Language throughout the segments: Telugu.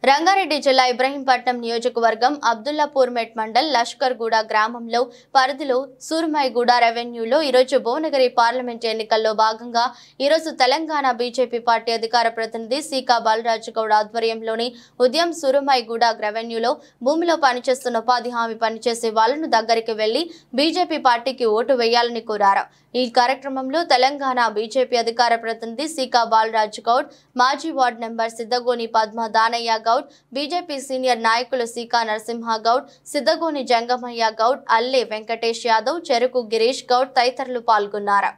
రంగారెడ్డి జిల్లా ఇబ్రహీంపట్నం నియోజకవర్గం అబ్దుల్లాపూర్ మెట్ మండల్ లష్కర్గూడ గ్రామంలో పరిధిలో సూర్మాయిగూడ రెవెన్యూలో ఈరోజు భువనగిరి పార్లమెంట్ ఎన్నికల్లో భాగంగా ఈరోజు తెలంగాణ బీజేపీ పార్టీ అధికార ప్రతినిధి సీకా బాలరాజు గౌడ్ ఆధ్వర్యంలోని ఉదయం సూరమాయిగూడ రెవెన్యూలో భూమిలో పనిచేస్తున్న ఉపాధి హామీ పనిచేసే వాళ్లను దగ్గరికి వెళ్లి బీజేపీ పార్టీకి ఓటు వేయాలని కోరారు ఈ కార్యక్రమంలో తెలంగాణ బీజేపీ అధికార ప్రతినిధి సీకా బాలరాజు గౌడ్ మాజీ ward number Siddagoni Padma Danaiah Goud BJP senior నాయకులు సీకా నరసింహ గౌడ్ సిద్దగోని జంగమయ్య గౌడ్ అల్లె వెంకటేష్ యాదవ్ చెరుకు గిరీష్ గౌడ్ తదితరులు పాల్గొన్నారు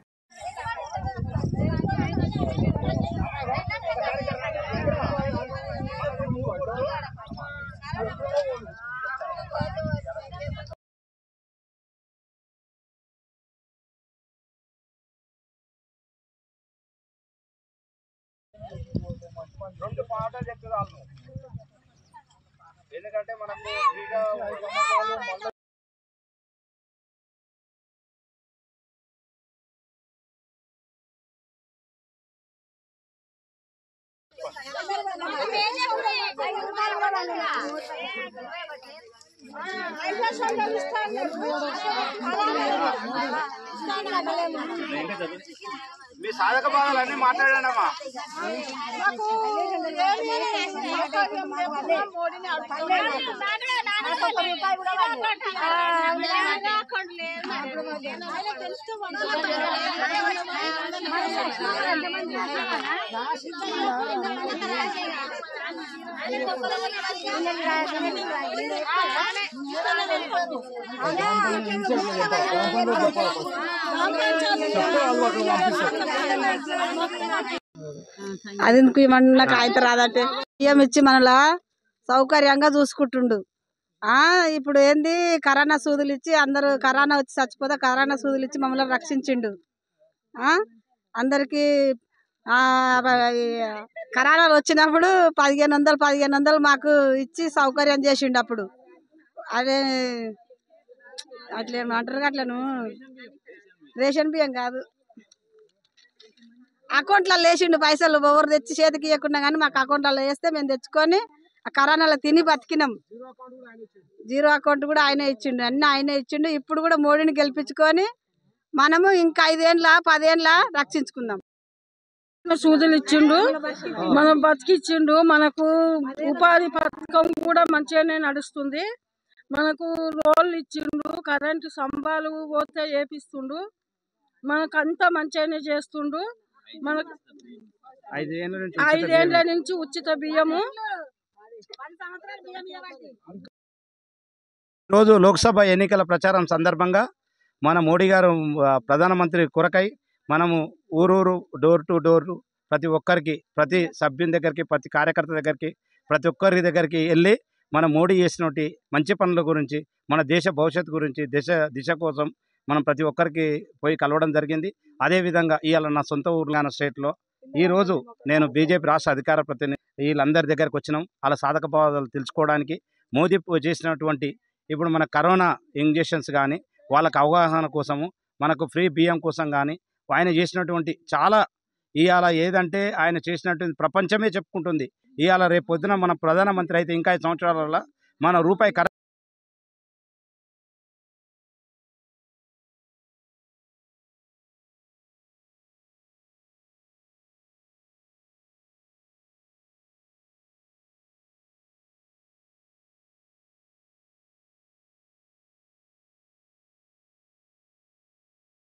రెండు పాటలు చెప్తుంది వాళ్ళు ఎందుకంటే మనకు ఫ్రీగా మూడు సంవత్సరాలు మళ్ళీ మీ సాధక బాధలు అన్ని మాట్లాడండి అమ్మా అది ఎందుకు ఇవ్వమన్నా కాగితం రాదంటే బియ్యం ఇచ్చి మనలా సౌకర్యంగా చూసుకుంటుండు ఆ ఇప్పుడు ఏంది కరోనా సూదులు ఇచ్చి అందరూ కరోనా వచ్చి చచ్చిపోతే కరోనా సూదులు ఇచ్చి మమ్మల్ని రక్షించిండు ఆ అందరికీ ఆ, ఈ కరోనా వచ్చినప్పుడు పదిహేను వందలు పదిహేను వందలు మాకు ఇచ్చి సౌకర్యం చేసిండు అప్పుడు అదే అట్లా అంటారు అట్లను రేషన్ బియ్యం కాదు అకౌంట్లో వేసిండు పైసలు ఎవరు తెచ్చి చేతికి ఇవ్వకుండా కానీ మాకు అకౌంట్లో వేస్తే మేము తెచ్చుకొని ఆ కరోనాలో తిని బతికినాం జీరో అకౌంట్ కూడా ఆయనే ఇచ్చిండు అన్ని ఆయనే ఇచ్చిండు ఇప్పుడు కూడా మోడీని గెలిపించుకొని మనము ఇంకా ఐదేండ్ల పదేండ్ల రక్షించుకుందాం సూదులు ఇచ్చిండు మనం బతికిచ్చిండు మనకు ఉపాధి పథకం కూడా మంచిగానే నడుస్తుంది మనకు రోళ్ళు ఇచ్చిండు కరెంటు స్తంభాలు పోతే వేపిస్తుండు మనకు అంతా మంచిగానే చేస్తుండు మనకు ఐదేళ్ళ నుంచి ఐదేళ్ల నుంచి ఉచిత బియ్యము రోజు లోక్సభ ఎన్నికల ప్రచారం సందర్భంగా మన మోడీ గారు ఆ, ప్రధానమంత్రి కొరకై మనము ఊరూరు డోర్ టు డోర్ ప్రతి ఒక్కరికి ప్రతి సభ్యుని దగ్గరికి ప్రతి కార్యకర్త దగ్గరికి ప్రతి ఒక్కరి దగ్గరికి వెళ్ళి మన మోడీ చేసినటువంటి మంచి పనుల గురించి మన దేశ భవిష్యత్తు గురించి దేశ దిశ కోసం మనం ప్రతి ఒక్కరికి పోయి కలవడం జరిగింది అదేవిధంగా ఇవాళ నా సొంత ఊర్లాన స్టేట్లో ఈరోజు నేను బీజేపీ రాష్ట్ర అధికార ప్రతినిధి వీళ్ళందరి దగ్గరకు వచ్చినాం వాళ్ళ సాధక బాధలు తెలుసుకోవడానికి మోదీ చేసినటువంటి ఇప్పుడు మన కరోనా ఇంజెక్షన్స్ కానీ వాళ్ళకు అవగాహన కోసము మనకు ఫ్రీ బియ్యం కోసం కానీ ఆయన చేసినటువంటి చాలా ఇవాళ ఏదంటే ఆయన చేసినటువంటి ప్రపంచమే చెప్పుకుంటుంది ఇవాళ రేపు పొద్దున మన ప్రధానమంత్రి అయితే ఇంకా ఐదు సంవత్సరాల మన రూపాయి కరె